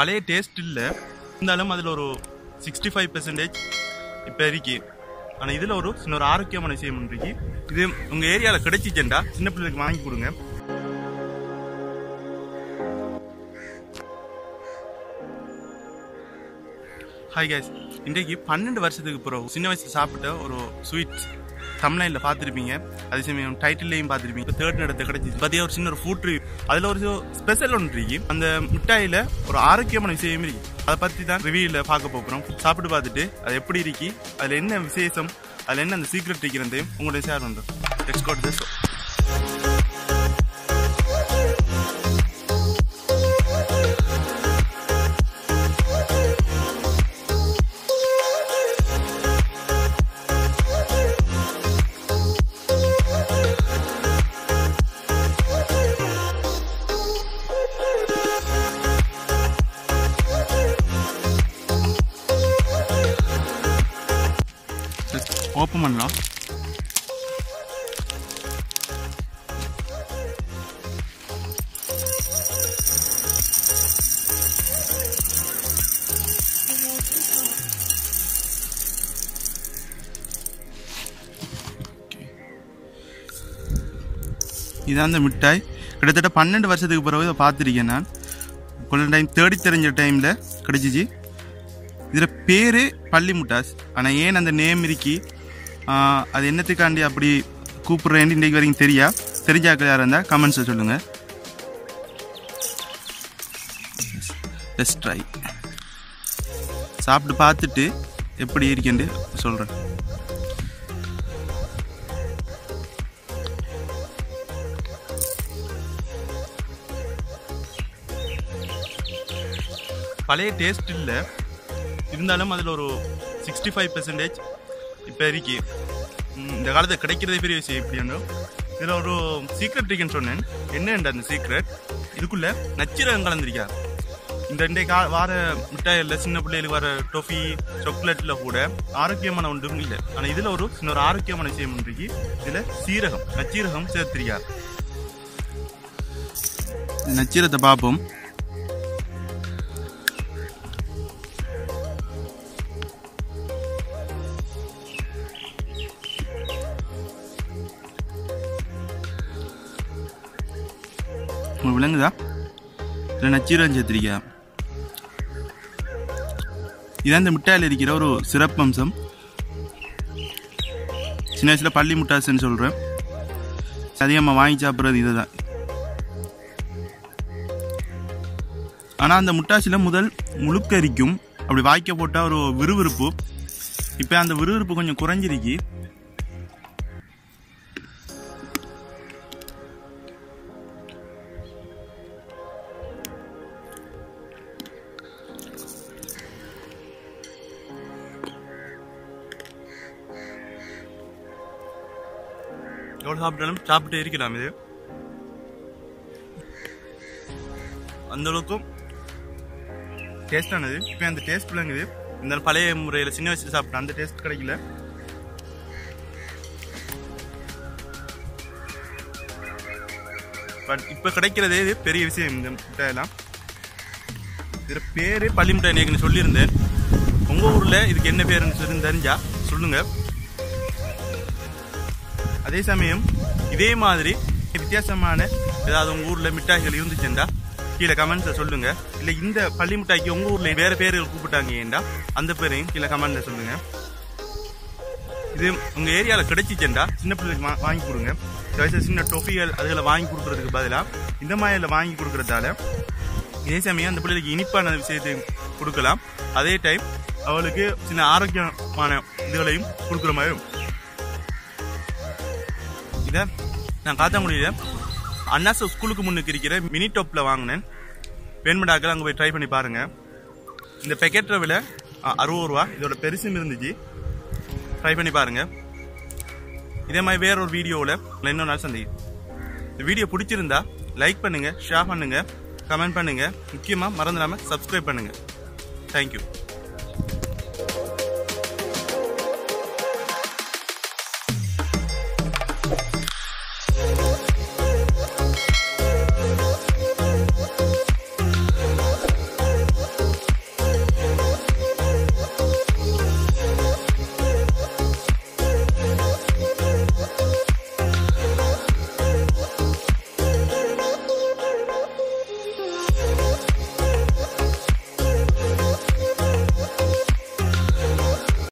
பழைய டேஸ்ட் இல்லை இருந்தாலும் அதில் ஒரு சிக்ஸ்டி ஃபைவ் பெர்சன்டேஜ் இப்போ இருக்கு ஆனால் இதில் ஒரு சின்ன ஒரு ஆரோக்கியமான விஷயம் ஒன்று இருக்கு இது உங்கள் ஏரியாவில் கிடைச்சிச்சேன்டா சின்ன பிள்ளைகளுக்கு வாங்கி கொடுங்க ஹாய் கைஸ் இன்றைக்கு பன்னெண்டு வருஷத்துக்கு பிறகு சின்ன வயசுல சாப்பிட்ட ஒரு ஸ்வீட் தமிழ்நாட்டில் பார்த்துருப்பீங்க அதே சமயம் டைட்டில்லையும் பார்த்துருப்பீங்க இப்போ தேர்ட் இடத்த கிடைச்சிச்சு பார்த்தீங்கன்னா ஒரு சின்ன ஒரு ஃபுட் ரிவ்யூ அதில் ஒரு ஸ்பெஷல் ஒன்று இருக்கு அந்த மிட்டாயில் ஒரு ஆரோக்கியமான விஷயம் இருக்கு அதை பற்றி தான் ரிவ்யூவில் பார்க்க போகிறோம் சாப்பிட்டு பார்த்துட்டு அது எப்படி இருக்கு அதில் என்ன விசேஷம் அதில் என்ன அந்த சீக்ரெட் இருக்கிறதையும் உங்களுடைய ஷேர் பண்ணுறோம் லெட்ஸ் கோ டு ஓப்பன் பண்ணலாம் இதான் அந்த மிட்டாய் கிட்டத்தட்ட பன்னெண்டு வருஷத்துக்கு பிறகு இதை பார்த்துருக்கேன் நான் கொஞ்ச டைம் தேடி தெரிஞ்ச டைமில் கிடைச்சிச்சு இதில் பேர் பள்ளி முட்டாஸ் ஆனால் ஏன் அந்த நேம் இருக்கி ஆஹ், அது என்னத்துக்காண்டி அப்படி கூப்பிட்றேன்னு இன்றைக்கு வரைக்கும் தெரியா தெரிஞ்சாக்கள் யாராக இருந்தால் கமெண்ட்ஸை சொல்லுங்கள் லெஸ் ட்ரை சாப்பிட்டு பார்த்துட்டு எப்படி இருக்கேன்னு சொல்கிறேன் பழைய டேஸ்ட் இல்லை இருந்தாலும் அதில் ஒரு சிக்ஸ்டி ஃபைவ் பெர்சன்டேஜ் இப்போ இருக்கு ம், இந்த காலத்தில் கிடைக்கிறதே பெரிய விஷயம் எப்படின்னு இதில் ஒரு சீக்ரெட் இருக்குன்னு சொன்னேன் என்னன்ற அந்த சீக்ரெட் இதுக்குள்ள நச்சிரகம் கலந்துருக்கா இந்த ரெண்டே கா வார மிட்டாயில் சின்ன பிள்ளைகளுக்கு வர டொஃபி சாக்லேட்டில் கூட ஆரோக்கியமான ஒன்றும் இல்லை ஆனால் இதில் ஒரு சின்ன ஒரு ஆரோக்கியமான விஷயம் ஒன்று இருக்கு இதில் சீரகம் நச்சீரகம் சேர்த்திருக்கார் நச்சீரத்தை பார்ப்போம் உங்களுக்கு விளங்குதா இல்லை நச்சீரகம் சேர்த்திருக்கியா இதான் இந்த மிட்டாயில் இருக்கிற ஒரு சிறப்பம்சம் சின்ன வயசில் பள்ளி முட்டாசுன்னு சொல்கிறேன் அதிகமாக வாங்கி சாப்பிட்றது இதுதான் ஆனால் அந்த முட்டாசில் முதல் முழுக்கரிக்கும் அப்படி வாய்க்க போட்டால் ஒரு விறுவிறுப்பு இப்போ அந்த விறுவிறுப்பு கொஞ்சம் குறைஞ்சிருக்கு எவ்வளோ சாப்பிட்டாலும் சாப்பிட்டே இருக்கலாம் இது அந்த அளவுக்கும் டேஸ்டானது இப்போ அந்த டேஸ்ட் விளங்குது இந்த பழைய முறையில் சின்ன வயசுல சாப்பிட்ட அந்த டேஸ்ட் கிடைக்கல பட் இப்போ கிடைக்கிறதே இது பெரிய விஷயம் இந்த மிட்டாயெல்லாம் இதில் பேர் பள்ளி மிட்டாய் நேற்று சொல்லியிருந்தேன் உங்கள் ஊரில் இதுக்கு என்ன பேருன்னு சொல்லி தெரிஞ்சா சொல்லுங்கள் அதே சமயம் இதே மாதிரி வித்தியாசமான ஏதாவது உங்க ஊர்ல மிட்டாய்கள் இருந்துச்சுண்டா கீழே கமெண்ட்ஸ்ல சொல்லுங்க இல்ல இந்த பள்ளி மிட்டாய்க்கு உங்க ஊர்ல வேற பேர்கள் கூப்பிட்டாங்க ஏண்டா அந்த பேரையும் கீழே கமெண்ட்ல சொல்லுங்க இது உங்க ஏரியால கிடைச்சிச்சேன்டா சின்ன பிள்ளைக்கு வா- வாங்கி கொடுங்க தயவுசெய்து சின்ன டொஃபிகள் அதுகளை வாங்கி கொடுக்கறதுக்கு பதிலா இந்த மாதிரில வாங்கி கொடுக்கறதால இதே சமயம் அந்த பிள்ளைக்கு இனிப்பான விஷயத்தை கொடுக்கலாம் அதே டைம் அவளுக்கு சின்ன ஆரோக்கியமான இதுகளையும் கொடுக்குற மாதிரி இருக்கும். இதை நான் காத்தாங்குடியில் அண்ணாஸ் ஸ்கூலுக்கு முன்னுக்கு இருக்கிற மினி டாப்பில் வாங்கினேன் வேண்மடாக்கள் அங்கே போய் ட்ரை பண்ணி பாருங்க இந்த பெக்கெட் விலை அ, அறுபது ரூபா இதோட பெருசும் இருந்துச்சு ட்ரை பண்ணி பாருங்க இதே மாதிரி வேற ஒரு வீடியோவில் இன்னொரு நாள் சந்திக்கும் இந்த வீடியோ பிடிச்சிருந்தா லைக் பண்ணுங்க ஷேர் பண்ணுங்க கமெண்ட் பண்ணுங்க முக்கியமாக மறந்துடாம சப்ஸ்கிரைப் பண்ணுங்க தேங்க்யூ